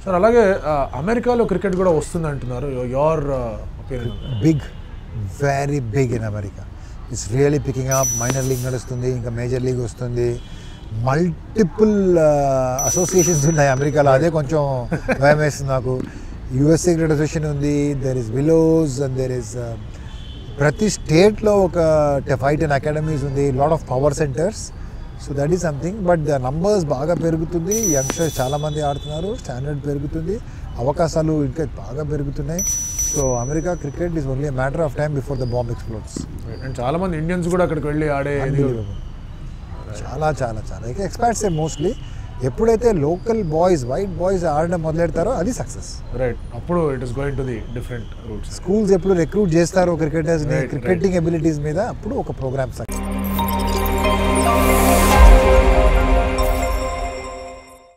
Sir అలాగే ఆ, అమెరికాలో క్రికెట్ కూడా వస్తుంది అంటున్నారు your opinion big very big in America it's really picking up minor league నడుస్తుంది ఇంకా మేజర్ లీగ్ వస్తుంది మల్టిపుల్ అసోసియేషన్స్ ఉన్నాయి అమెరికాలో అదే కొంచెం భయం వేస్తుంది నాకు యుఎస్ఏ క్రికెట్ అసోసియేషన్ ఉంది there is willows and there is ప్రతి స్టేట్లో ఒక ఫైట్ అండ్ అకాడమీస్ ఉంది lot of power centers so that is something but the numbers బాగా పెరుగుతుంది యంగ్స్టర్స్ చాలామంది ఆడుతున్నారు స్టాండర్డ్ పెరుగుతుంది అవకాశాలు ఇంకా బాగా పెరుగుతున్నాయి so America cricket is only matter of time before the bomb explodes and చాలా మంది ఇండియన్స్ కూడా అక్కడికి వెళ్ళి ఆడే ఇది చాలా చాలా చాలా ఇక ఎక్స్పర్ట్స్ మోస్ట్లీ ఎప్పుడైతే లోకల్ బాయ్స్ వైట్ బాయ్స్ ఆడడం మొదలెడతారో అది సక్సెస్ రైట్ అప్పుడు it is going to the different routes schools ఎప్పుడు రిక్రూట్ చేస్తారో క్రికెటర్స్ని Right, right. క్రికెటింగ్ ఎబిలిటీస్ మీద అప్పుడు ఒక ప్రోగ్రామ్ సక్సెస్